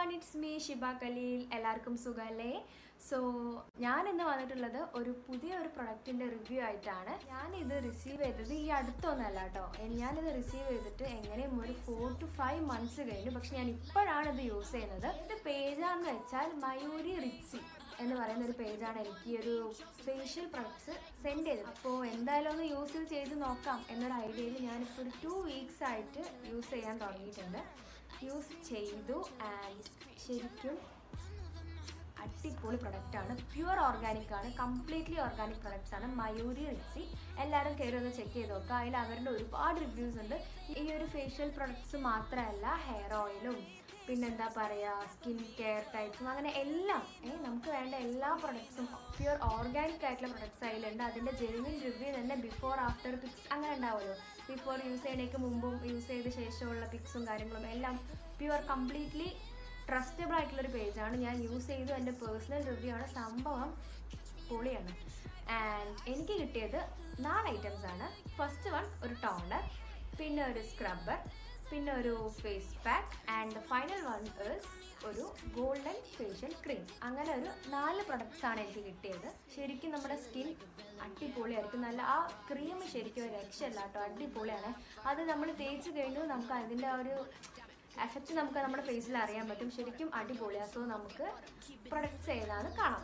One it's me Shiba Khaleel എല്ലാവർക്കും സുഖമല്ലേ so ഞാൻ ഇന്ന് വന്നിട്ടുള്ളത് ഒരു പുതിയ ഒരു പ്രൊഡക്റ്റിൻ്റെ റിവ്യൂ ആയിട്ടാണ് ഞാനിത് റിസീവ് ചെയ്തത് ഈ അടുത്തൊന്നല്ല കേട്ടോ ഞാനിത് റിസീവ് ചെയ്തിട്ട് എങ്ങനെയും ഒരു ഫോർ ടു ഫൈവ് മന്ത്സ് കഴിഞ്ഞു പക്ഷെ ഞാൻ ഇപ്പോഴാണ് ഇത് യൂസ് ചെയ്യുന്നത് ഇത് പേജാന്ന് വെച്ചാൽ മയൂരി റിച്ചി എന്ന് പറയുന്ന ഒരു പേജാണ് എനിക്ക് ഈ ഒരു ഫേഷ്യൽ പ്രൊഡക്ട്സ് സെൻഡ് ചെയ്തത് അപ്പോൾ എന്തായാലും ഒന്ന് യൂസ് ചെയ്ത് നോക്കാം എന്നൊരു ഐഡിയയിൽ ഞാനിപ്പോൾ ഒരു ടു വീക്സ് ആയിട്ട് യൂസ് ചെയ്യാൻ തുടങ്ങിയിട്ടുണ്ട് യൂസ് ചെയ്തു ആൻഡ് ശരിക്കും അടിപൊളി പ്രൊഡക്റ്റ് ആണ് പ്യുവർ ഓർഗാനിക് ആണ് കംപ്ലീറ്റ്ലി ഓർഗാനിക് പ്രൊഡക്ട്സ് ആണ് മയൂരി റിച്ചി എല്ലാവരും കയറി ഒന്ന് ചെക്ക് ചെയ്ത് നോക്കുക അതിൽ അവരുടെ ഒരുപാട് റിവ്യൂസ് ഉണ്ട് ഈ ഒരു ഫേഷ്യൽ പ്രൊഡക്ട്സ് മാത്രമല്ല ഹെയർ ഓയിലും പിന്നെന്താ പറയുക സ്കിൻ കെയർ ടൈപ്സും അങ്ങനെ എല്ലാം ഏ, നമുക്ക് വേണ്ട എല്ലാ പ്രൊഡക്ട്സും പ്യുവർ ഓർഗാനിക് ആയിട്ടുള്ള പ്രൊഡക്ട്സ് അതിലുണ്ട് അതിൻ്റെ ജെനുവിൻ റിവ്യൂ തന്നെ ബിഫോർ ആഫ്റ്റർ പിക്സ് അങ്ങനെ ഉണ്ടാവുമല്ലോ ബിഫോർ യൂസ് ചെയ്യുന്നതിലേക്ക് മുമ്പും യൂസ് ചെയ്ത ശേഷമുള്ള പിക്സും കാര്യങ്ങളും എല്ലാം പ്യുവർ കംപ്ലീറ്റ്ലി ട്രസ്റ്റബിൾ ആയിട്ടുള്ളൊരു പേജാണ് ഞാൻ യൂസ് ചെയ്തു എൻ്റെ പേഴ്സണൽ റിവ്യൂ ആണ് സംഭവം പൊളിയാണ് ആൻഡ് എനിക്ക് കിട്ടിയത് നാല് ഐറ്റംസ് ആണ് ഫസ്റ്റ് വൺ ഒരു ടോണർ പിന്നെ ഒരു സ്ക്രബ്ബർ പിന്നെ ഒരു face pack and final one is ഒരു ഗോൾഡൻ ഫേഷ്യൽ ക്രീം അങ്ങനെ ഒരു നാല് പ്രൊഡക്ട്സ് ആണ് എനിക്ക് കിട്ടിയത് ശരിക്കും നമ്മുടെ സ്കിൻ അടിപൊളിയായിരിക്കും നല്ല ആ ക്രീം ശരിക്കും ഒരു രക്ഷയല്ല കേട്ടോ അടിപൊളിയാണ് അത് നമ്മൾ തേച്ച് കഴിഞ്ഞു നമുക്ക് അതിൻ്റെ ആ ഒരു എഫക്റ്റ് നമുക്ക് നമ്മുടെ ഫേസിൽ അറിയാൻ പറ്റും ശരിക്കും അടിപൊളിയാണ് സോ നമുക്ക് പ്രൊഡക്ട്സ് ഏതാന്ന് കാണാം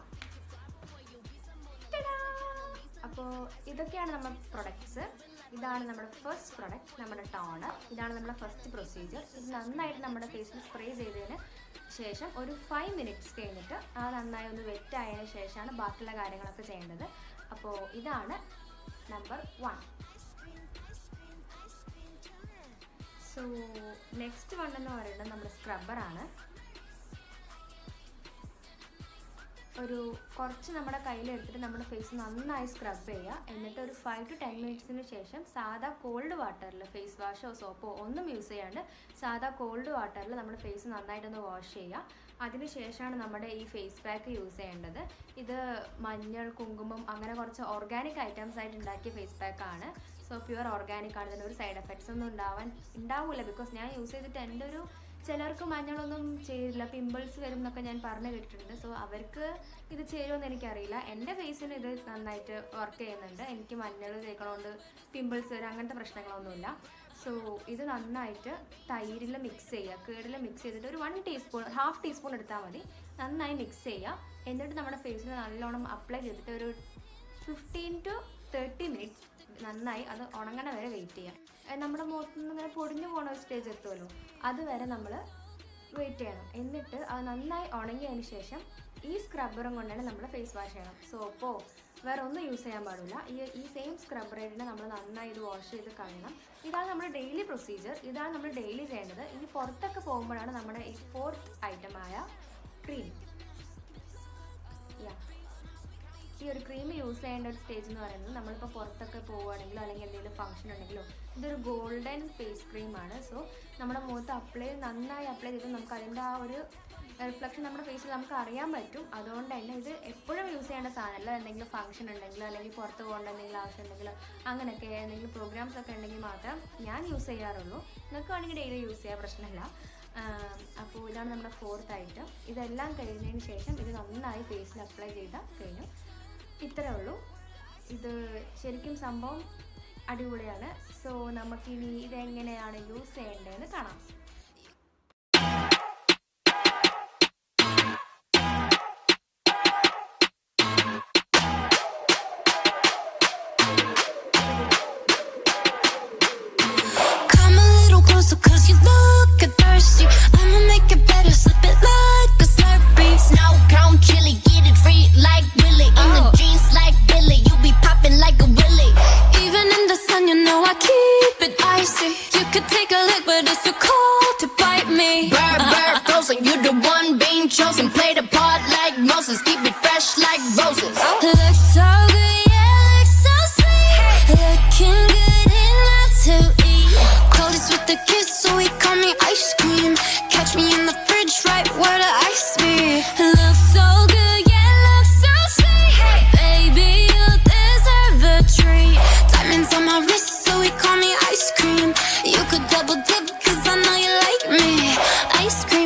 അപ്പോൾ ഇതൊക്കെയാണ് നമ്മുടെ പ്രൊഡക്ട്സ് ഇതാണ് നമ്മുടെ ഫസ്റ്റ് പ്രൊഡക്റ്റ് നമ്മുടെ ടോണർ ഇതാണ് നമ്മുടെ ഫസ്റ്റ് പ്രൊസീജിയർ ഇത് നന്നായിട്ട് നമ്മുടെ ഫേസിൽ സ്പ്രേ ചെയ്തതിന് ശേഷം ഒരു ഫൈവ് മിനിറ്റ്സ് കഴിഞ്ഞിട്ട് ആ നന്നായി ഒന്ന് വെറ്റ് ആയതിനു ശേഷമാണ് ബാക്കിയുള്ള കാര്യങ്ങളൊക്കെ ചെയ്യേണ്ടത് അപ്പോൾ ഇതാണ് number one so next one എന്ന് പറയുന്നത് നമ്മുടെ സ്ക്രബ്ബറാണ് ഒരു കുറച്ച് നമ്മുടെ കയ്യിൽ എടുത്തിട്ട് നമ്മുടെ ഫേസ് നന്നായി സ്ക്രബ് ചെയ്യുക എന്നിട്ട് ഒരു ഫൈവ് ടു ടെൻ മിനിറ്റ്സിന് ശേഷം സാധാ കോൾഡ് വാട്ടറിൽ ഫേസ് വാഷോ സോപ്പോ ഒന്നും യൂസ് ചെയ്യാണ്ട് സാധാ കോൾഡ് വാട്ടറിൽ നമ്മുടെ ഫേസ് നന്നായിട്ടൊന്ന് വാഷ് ചെയ്യുക അതിനുശേഷമാണ് നമ്മുടെ ഈ ഫേസ് പാക്ക് യൂസ് ചെയ്യേണ്ടത് ഇത് മഞ്ഞൾ കുങ്കുമം അങ്ങനെ കുറച്ച് ഓർഗാനിക് ഐറ്റംസ് ആയിട്ട് ഉണ്ടാക്കിയ ഫേസ് പാക്കാണ് സോ പ്യുവർ ഓർഗാനിക് ആണ് ഇതിനൊരു സൈഡ് എഫക്ട്സ് ഒന്നും ഉണ്ടാവാൻ ഉണ്ടാവില്ല ബിക്കോസ് ഞാൻ യൂസ് ചെയ്തിട്ട് എൻ്റെ ഒരു ചിലർക്ക് മഞ്ഞളൊന്നും ചെയ്തില്ല പിമ്പിൾസ് വരും എന്നൊക്കെ ഞാൻ പറഞ്ഞു കേട്ടിട്ടുണ്ട് സോ അവർക്ക് ഇത് ചേരുമെന്ന് എനിക്കറിയില്ല എൻ്റെ ഫേസിന് ഇത് നന്നായിട്ട് വർക്ക് ചെയ്യുന്നുണ്ട് എനിക്ക് മഞ്ഞൾ തേക്കണോണ്ട് പിമ്പിൾസ് വരും അങ്ങനത്തെ പ്രശ്നങ്ങളൊന്നുമില്ല സോ ഇത് നന്നായിട്ട് തൈരിൽ മിക്സ് ചെയ്യുക കേടിൽ മിക്സ് ചെയ്തിട്ട് ഒരു വൺ ടീസ്പൂൺ ഹാഫ് ടീസ്പൂൺ എടുത്താൽ മതി നന്നായി മിക്സ് ചെയ്യുക എന്നിട്ട് നമ്മുടെ ഫേസിൽ നല്ലോണം അപ്ലൈ ചെയ്തിട്ട് ഒരു ഫിഫ്റ്റീൻ ടു തേർട്ടി മിനിറ്റ്സ് നന്നായി അത് ഉണങ്ങണ വരെ വെയിറ്റ് ചെയ്യാം ഏ, നമ്മുടെ മുഖത്ത് നിന്ന് ഇങ്ങനെ പൊടിഞ്ഞു പോണ ഒരു സ്റ്റേജ് എത്തുമല്ലോ അതുവരെ നമ്മൾ വെയിറ്റ് ചെയ്യണം എന്നിട്ട് അത് നന്നായി ഉണങ്ങിയതിന് ശേഷം ഈ സ്ക്രബ്ബറും കൊണ്ടാണ് നമ്മൾ ഫേസ് വാഷ് ചെയ്യണം സോപ്പോ വേറെ ഒന്നും യൂസ് ചെയ്യാൻ പാടില്ല ഈ ഈ സെയിം സ്ക്രബ്ബറിനെ നമ്മൾ നന്നായി ഇത് വാഷ് ചെയ്ത് കളയണം ഇതാണ് നമ്മുടെ ഡെയിലി പ്രൊസീജിയർ ഇതാണ് നമ്മൾ ഡെയിലി ചെയ്യേണ്ടത് ഇനി പുറത്തൊക്കെ പോകുമ്പോഴാണ് നമ്മുടെ ഈ ഫോർത്ത് ഐറ്റമായ ക്രീം യാ ഈ ഒരു ക്രീം യൂസ് ചെയ്യേണ്ട ഒരു സ്റ്റേജ് എന്ന് പറയുന്നത് നമ്മളിപ്പോൾ പുറത്തൊക്കെ പോവുകയാണെങ്കിലോ അല്ലെങ്കിൽ എന്തെങ്കിലും ഫംഗ്ഷൻ ഉണ്ടെങ്കിലോ ഇതൊരു ഗോൾഡൻ ഫേസ് ക്രീമാണ് സോ നമ്മുടെ മുഖത്ത് അപ്ലൈ നന്നായി അപ്ലൈ ചെയ്ത് നമുക്ക് അതിൻ്റെ ആ ഒരു റിഫ്ലക്ഷൻ നമ്മുടെ ഫേസിൽ നമുക്ക് അറിയാൻ പറ്റും അതുകൊണ്ട് തന്നെ ഇത് എപ്പോഴും യൂസ് ചെയ്യേണ്ട സാധനമല്ല എന്തെങ്കിലും ഫംഗ്ഷൻ ഉണ്ടെങ്കിലോ അല്ലെങ്കിൽ പുറത്ത് പോകേണ്ട എന്തെങ്കിലും ആവശ്യം ഉണ്ടെങ്കിലോ അങ്ങനെയൊക്കെ എന്തെങ്കിലും പ്രോഗ്രാംസ് ഒക്കെ ഉണ്ടെങ്കിൽ മാത്രം ഞാൻ യൂസ് ചെയ്യാറുള്ളൂ നിങ്ങൾക്ക് വേണമെങ്കിൽ ഡെയിലി യൂസ് ചെയ്യാൻ പ്രശ്നമില്ല അപ്പോൾ ഇതാണ് നമ്മുടെ ഫോർത്ത് ഐറ്റം ഇതെല്ലാം കഴിഞ്ഞതിന് ശേഷം ഇത് നന്നായി ഫേസിൽ അപ്ലൈ ചെയ്താൽ കഴിഞ്ഞു ഇത്രേ ഉള്ളൂ ഇത് ശരിക്കും സംഭവം അടിപൊളിയാണ് സോ നമുക്കിനി ഇതെങ്ങനെയാണ് യൂസ് ചെയ്യേണ്ടതെന്ന് കാണാം Come a little closer cause you look thirsty I'ma make it better, slip it like a slurpee Snow cone chili, get it free like Willy. In the Oh. jeans like Billy, you be popping like a willy. Even in the sun you know I keep it icy You could take a lick but it's too cold to bite me Bird, bird, frozen, you the one being chosen. Play the part like Moses, keep it fresh like roses. Looks so good, yeah, looks so sweet Looking good enough to eat Coldest with the kiss so he call me ice cream Catch me in the fridge right where the ice be Looks so good, yeah, looks so sweet Baby, you deserve a treat Diamonds on my wrist so he call me ice cream You could double dip cause I know you like me Ice cream, chillin'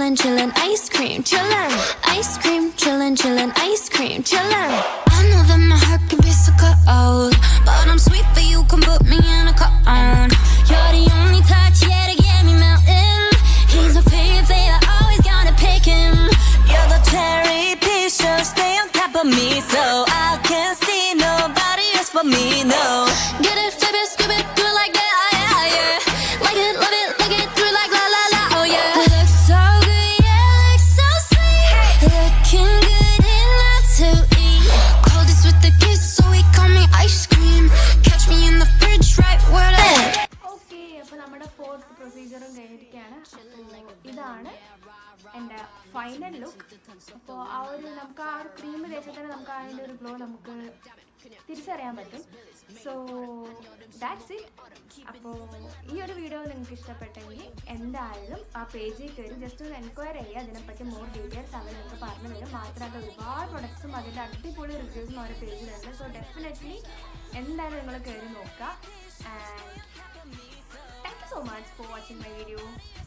chillin', chillin', ice cream, chillin', ice cream, chillin', chillin', ice cream, chillin'. I know that my heart can be so cold, but I'm sweet for you, can put me in a cone. You're the only touch, yeah, to get me melting. He's my favorite flavor, always gotta pick him. You're the cherry piece, so stay on top of me so I can see nobody else but me, no. Get it, flip it, skip it, do it like that, oh yeah, yeah. Like it, love it, like it, do it like la la la, oh yeah. Look so good, yeah, look so sweet. Looking good enough to eat. Coldest with the kiss, so he call me ice cream. Catch me in the fridge, right where the. Okay അപ്പോൾ നമ്മുടെ fourth പ്രൊസീജിയറും കഴിഞ്ഞിരിക്കുകയാണ് അപ്പോൾ ഇതാണ് എൻ്റെ final look അപ്പോൾ ആ ഒരു നമുക്ക് ആ ഒരു ക്രീം തേച്ചാൽ തന്നെ നമുക്ക് അതിൻ്റെ ഒരു ഗ്ലോ നമുക്ക് തിരിച്ചറിയാൻ പറ്റും സോ ദാറ്റ്സ് ഇറ്റ് അപ്പോൾ ഈ ഒരു വീഡിയോ നിങ്ങൾക്ക് ഇഷ്ടപ്പെട്ടെങ്കിൽ എന്തായാലും ആ പേജിൽ കയറി ജസ്റ്റ് ഒന്ന് എൻക്വയറി ചെയ്യുക അതിനെപ്പറ്റി മോർ ഡീറ്റെയിൽസ് അവർ നിങ്ങൾക്ക് പറഞ്ഞു തരും മാത്രമല്ല ഒരുപാട് പ്രൊഡക്ട്സും അതിൻ്റെ അടിപൊളി റിവ്യൂസും അവരുടെ പേജിലുണ്ട് സോ ഡെഫിനറ്റ്ലി എന്തായാലും നിങ്ങൾ കയറി നോക്കുക and Thank you so much for watching my video.